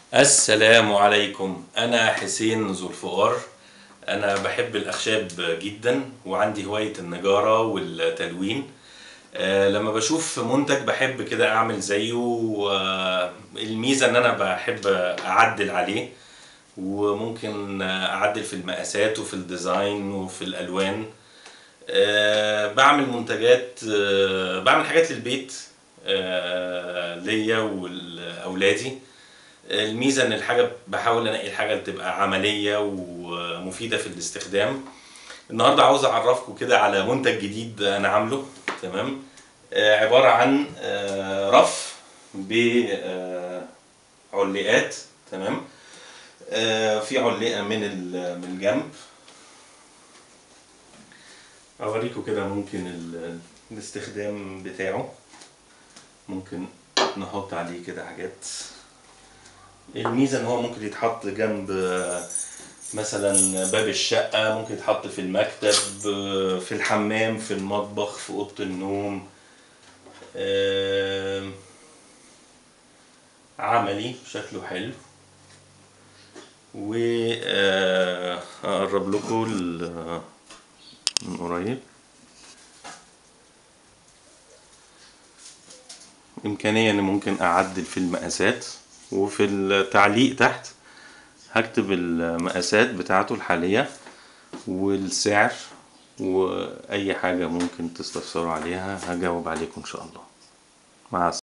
السلام عليكم أنا حسين ذو الفقار أنا بحب الأخشاب جدا وعندي هواية النجارة والتلوين آه، لما بشوف منتج بحب كده أعمل زيه آه، الميزة إن أنا بحب أعدل عليه وممكن أعدل في المقاسات وفي الديزاين وفي الألوان آه، بعمل منتجات آه، بعمل حاجات للبيت آه، ليا ولأولادي الميزة ان الحاجة بحاول انقي الحاجة اللي تبقى عملية ومفيدة في الاستخدام النهاردة عاوز اعرفكم كده على منتج جديد انا عامله تمام آه، عبارة عن آه، رف بعلاقات تمام آه، في علاقة من ال- من الجنب اوريكم كده ممكن ال- الاستخدام بتاعه ممكن نحط عليه كده حاجات الميزه ان هو ممكن يتحط جنب آه، مثلا باب الشقه ممكن يتحط في المكتب آه، في الحمام في المطبخ في اوضه النوم آه، عملي شكله حلو و آه، اقرب لكم ال- من قريب إمكانية إن ممكن أعدل في المقاسات وفي التعليق تحت هكتب المقاسات بتاعته الحالية والسعر وأي حاجة ممكن تستفسروا عليها هجاوب عليكم إن شاء الله مع السلامة